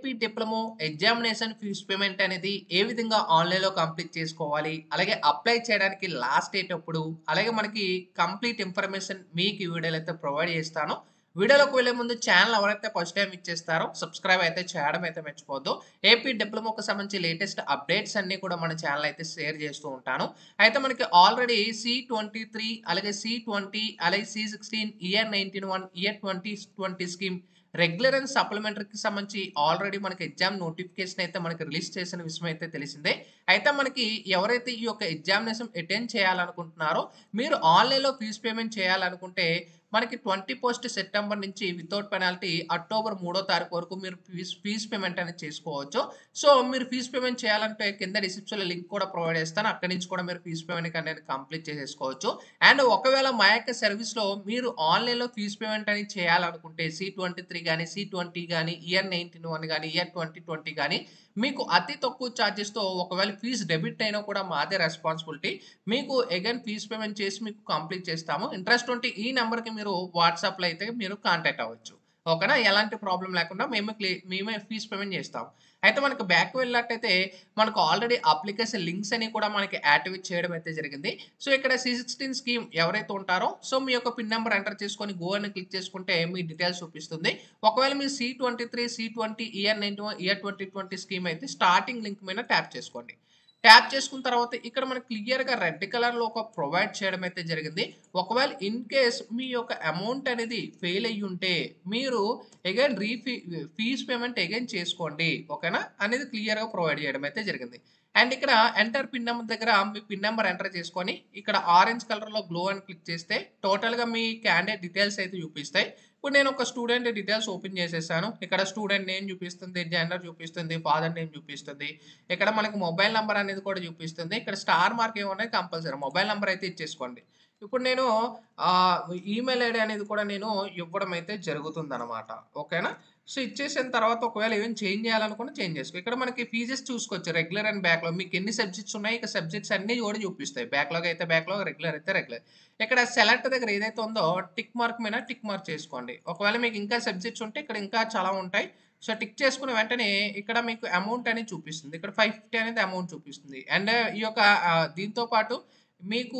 AP diploma examination fee payment అనేది ఏ విధంగా ఆన్లైన్లో కంప్లీట్ చేసుకోవాలి అలాగే అప్లై చేయడానికి లాస్ట్ డేట్ ఎప్పుడు అలాగే మనకి కంప్లీట్ ఇన్ఫర్మేషన్ మీకు ఈ వీడియోలో అయితే ప్రొవైడ్ చేస్తాను వీడియోలోకి వెళ్ళే ముందు ఛానల్ ఎవరైతే ఫస్ట్ టైం ఇచ్చేస్తారో సబ్స్క్రైబ్ అయితే చేయడం అయితే మర్చిపోద్దు ఏపీ డిప్లొమాకు సంబంధించి లేటెస్ట్ అప్డేట్స్ అన్ని కూడా మన ఛానల్ అయితే షేర్ చేస్తూ ఉంటాను అయితే మనకి ఆల్రెడీ సి ట్వంటీ త్రీ అలాగే సి ట్వంటీ అలాగే C sixteen year nineteen one year twenty twenty scheme regular and సప్లిమెంటరీకి సంబంధించి ఆల్రెడీ మనకి ఎగ్జామ్ నోటిఫికేషన్ అయితే మనకి రిలీజ్ చేసిన విషయం అయితే తెలిసిందే అయితే మనకి ఎవరైతే ఈ యొక్క ఎగ్జామినేషన్ అటెండ్ చేయాలనుకుంటున్నారో మీరు ఆన్లైన్లో ఫీజు పేమెంట్ చేయాలనుకుంటే మనకి ట్వంటీ ఫస్ట్ సెప్టెంబర్ నుంచి వితౌట్ పెనాల్టీ అక్టోబర్ మూడో తారీఖు వరకు మీరు ఫీజ్ ఫీజ్ పేమెంట్ అనేది చేసుకోవచ్చు సో మీరు ఫీజ్ పేమెంట్ చేయాలంటే కింద డిస్క్రిప్షన్లో లింక్ కూడా ప్రొవైడ్ చేస్తాను అక్కడి నుంచి కూడా మీరు ఫీజ్ పేమెంట్ అనేది కంప్లీట్ చేసేసుకోవచ్చు అండ్ ఒకవేళ మా యొక్క సర్వీస్లో మీరు ఆన్లైన్లో ఫీజ్ పేమెంట్ అనేది చేయాలనుకుంటే సి ట్వంటీ త్రీ కానీ సి ట్వంటీ కానీ ఇయర్ నైన్టీన్ వన్ కానీ ఇయర్ ట్వంటీ ట్వంటీ కానీ మీకు అతి తక్కువ ఛార్జెస్తో ఒకవేళ ఫీజు డెబిట్ అయినా కూడా మాదే రెస్పాన్సిబిలిటీ మీకు అగైన్ ఫీజ్ పేమెంట్ చేసి మీకు కంప్లీట్ చేస్తాము ఇంట్రెస్ట్ ఉంటే ఈ నెంబర్కి మీరు వాట్సాప్లో అయితే మీరు కాంటాక్ట్ అవ్వచ్చు ఓకేనా ఎలాంటి ప్రాబ్లం లేకుండా మేము క్లీ మేమే ఫీజ్ పేమెంట్ చేస్తాం అయితే మనకు బ్యాక్ వెళ్ళినట్టయితే మనకు ఆల్రెడీ అప్లికేషన్ లింక్స్ అని కూడా మనకి యాక్టివేట్ చేయడం అయితే జరిగింది సో ఇక్కడ సి సిక్స్టీన్ స్కీమ్ ఎవరైతే ఉంటారో సో మీ యొక్క పిన్ నెంబర్ ఎంటర్ చేసుకొని గో అని క్లిక్ చేసుకుంటే మీ డీటెయిల్స్ చూపిస్తుంది ఒకవేళ మీరు C twenty three C twenty year ninety one year twenty twenty scheme అయితే స్టార్టింగ్ లింక్ మీద ట్యాప్ చేసుకోండి ట్యాప్ చేసుకున్న తర్వాత ఇక్కడ మనకి క్లియర్గా రెడ్ కలర్లో ఒక ప్రొవైడ్ చేయడం అయితే జరిగింది ఒకవేళ ఇన్ కేస్ మీ యొక్క అమౌంట్ అనేది ఫెయిల్ అయ్యి ఉంటే మీరు అగైన్ రీఫీ ఫీజ్ పేమెంట్ అగైన్ చేసుకోండి ఓకేనా అనేది క్లియర్గా ప్రొవైడ్ చేయడం అయితే జరిగింది అండ్ ఇక్కడ ఎంటర్ పిన్ నెంబర్ దగ్గర మీ పిన్ నెంబర్ ఎంటర్ చేసుకొని ఇక్కడ ఆరెంజ్ కలర్లో గ్లో అని క్లిక్ చేస్తే టోటల్గా మీ క్యాండిడేట్ డీటెయిల్స్ అయితే చూపిస్తాయి ఇప్పుడు నేను ఒక స్టూడెంట్ డీటెయిల్స్ ఓపెన్ చేసేసాను ఇక్కడ స్టూడెంట్ నేమ్ చూపిస్తుంది జెండర్ చూపిస్తుంది ఫాదర్ నేమ్ చూపిస్తుంది ఇక్కడ మనకి మొబైల్ నెంబర్ అనేది కూడా చూపిస్తుంది ఇక్కడ స్టార్ మార్క్ ఏమన్నా కంపల్సరీ మొబైల్ నెంబర్ అయితే ఇచ్చేసుకోండి ఇప్పుడు నేను ఈమెయిల్ ఐడి అనేది కూడా నేను ఇవ్వడం అయితే జరుగుతుంది అనమాట ఓకేనా సో ఇచ్చేసిన తర్వాత ఒకవేళ ఏమైనా చేంజ్ చేయాలనుకున్నా చేంజ్ చేసుకో ఇక్కడ మనకి ఫీజెస్ చూసుకోవచ్చు రెగ్యులర్ అండ్ బ్యాక్లాగ్ మీకు ఎన్ని సబ్జెక్ట్స్ ఉన్నాయి ఇక సబ్జెక్ట్స్ అన్ని కూడా చూపిస్తాయి బ్యాక్లాగ్ అయితే బ్యాక్లాగ్ రెగ్యులర్ అయితే రెగ్యులర్ ఇక్కడ సెలెక్ట్ దగ్గర ఏదైతే ఉందో టిక్ మార్క్ మీద టిక్ మార్క్ చేసుకోండి ఒకవేళ మీకు ఇంకా సబ్జెక్ట్స్ ఉంటే ఇక్కడ ఇంకా చాలా ఉంటాయి సో టిక్ చేసుకున్న వెంటనే ఇక్కడ మీకు అమౌంట్ అనేది చూపిస్తుంది ఇక్కడ ఫైవ్ ఫిఫ్టీ అనేది అమౌంట్ చూపిస్తుంది అండ్ ఈ యొక్క దీంతో పాటు మీకు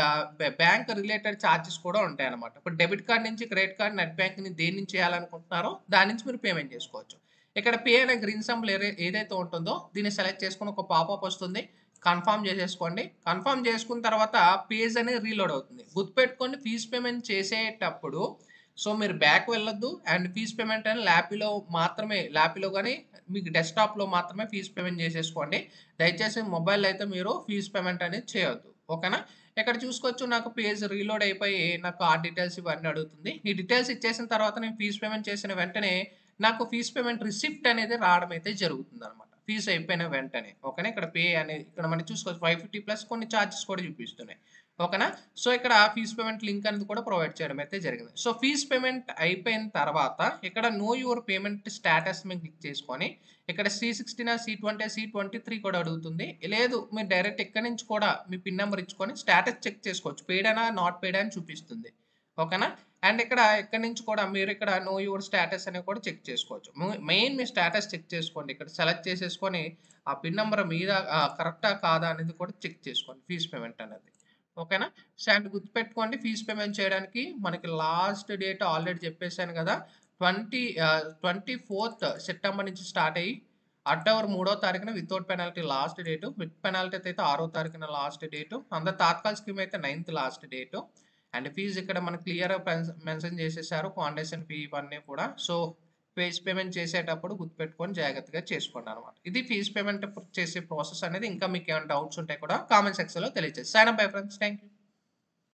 బ్యాంక్ రిలేటెడ్ ఛార్జెస్ కూడా ఉంటాయి అనమాట ఇప్పుడు డెబిట్ కార్డ్ నుంచి క్రెడిట్ కార్డ్ నెట్ బ్యాంక్ని దేని నుంచి చేయాలనుకుంటున్నారో దాని నుంచి మీరు పేమెంట్ చేసుకోవచ్చు ఇక్కడ పే అనే గ్రీన్ సంబల్ ఏదైతే ఉంటుందో దీన్ని సెలెక్ట్ చేసుకుని ఒక పాపప్ వస్తుంది కన్ఫర్మ్ చేసేసుకోండి కన్ఫర్మ్ చేసుకున్న తర్వాత పేజ్ అనేది రీలోడ్ అవుతుంది గుర్తుపెట్టుకోండి ఫీజ్ పేమెంట్ చేసేటప్పుడు సో మీరు బ్యాక్ వెళ్ళొద్దు అండ్ ఫీజ్ పేమెంట్ అని ల్యాపీలో మాత్రమే ల్యాపీలో కానీ మీకు డెస్క్టాప్లో మాత్రమే ఫీజ్ పేమెంట్ చేసేసుకోండి దయచేసి మొబైల్ అయితే మీరు ఫీజ్ పేమెంట్ అనేది చేయొద్దు ఓకేనా ఇక్కడ చూసుకోవచ్చు నాకు పేజ్ రీలోడ్ అయిపోయి నాకు ఆ డీటెయిల్స్ ఇవన్నీ అడుగుతుంది ఈ డీటెయిల్స్ ఇచ్చేసిన తర్వాత నేను ఫీజ్ పేమెంట్ చేసిన వెంటనే నాకు ఫీజ్ పేమెంట్ రిసిప్ట్ అనేది రావడం అయితే జరుగుతుంది అనమాట ఫీజ్ అయిపోయిన వెంటనే ఓకేనా ఇక్కడ పే అనేది ఇక్కడ మనం చూసుకోవచ్చు ఫైవ్ ఫిఫ్టీ ప్లస్ కొన్ని ఛార్జెస్ కూడా చూపిస్తున్నాయి ఓకేనా సో ఇక్కడ ఫీజ్ పేమెంట్ లింక్ అనేది కూడా ప్రొవైడ్ చేయడం అయితే జరిగింది సో ఫీజ్ పేమెంట్ అయిపోయిన తర్వాత ఇక్కడ నో యువర్ పేమెంట్ స్టేటస్ మీద క్లిక్ చేసుకొని ఇక్కడ C sixteen C twenty C twenty three కూడా అడుగుతుంది లేదు మీరు డైరెక్ట్ ఎక్కడి నుంచి కూడా మీ పిన్ నెంబర్ ఇచ్చుకొని స్టేటస్ చెక్ చేసుకోవచ్చు పెయిడ్ అయినా నాట్ పెయిడ్ అని చూపిస్తుంది ఓకేనా అండ్ ఇక్కడ ఎక్కడి నుంచి కూడా మీరు ఇక్కడ నో యువర్ స్టేటస్ అనేది కూడా చెక్ చేసుకోవచ్చు మెయిన్ మీ స్టేటస్ చెక్ చేసుకోండి ఇక్కడ సెలెక్ట్ చేసేసుకొని ఆ పిన్ నెంబర్ మీద కరెక్టా కాదా అనేది కూడా చెక్ చేసుకోండి ఫీజ్ పేమెంట్ అనేది ఓకేనా సో అండ్ గుర్తుపెట్టుకోండి ఫీజ్ పేమెంట్ చేయడానికి మనకి లాస్ట్ డేట్ ఆల్రెడీ చెప్పేశాను కదా ట్వంటీ ట్వంటీ ఫోర్త్ సెప్టెంబర్ నుంచి స్టార్ట్ అయ్యి అక్టోబర్ మూడో తారీఖున without penalty last date with penalty అయితే ఆరో తారీఖున లాస్ట్ డేటు అందరు తాత్కాల్ స్కీమ్ అయితే ninth last date and fees ఇక్కడ మనకు క్లియర్ మెన్షన్ చేసేసారు ఫౌండేషన్ ఫీ ఇవన్నీ కూడా సో ఫీజ్ పేమెంట్ చేసేటప్పుడు గుర్తుపెట్టుకొని జాగ్రత్తగా చేసుకోండి అనమాట ఇది ఫీజ్ పేమెంట్ చేసే ప్రాసెస్ అనేది ఇంకా మీకు ఏమైనా డౌట్స్ ఉంటే కూడా కామెంట్ సెక్షన్లో తెలియజేసి sign up bye friends thank you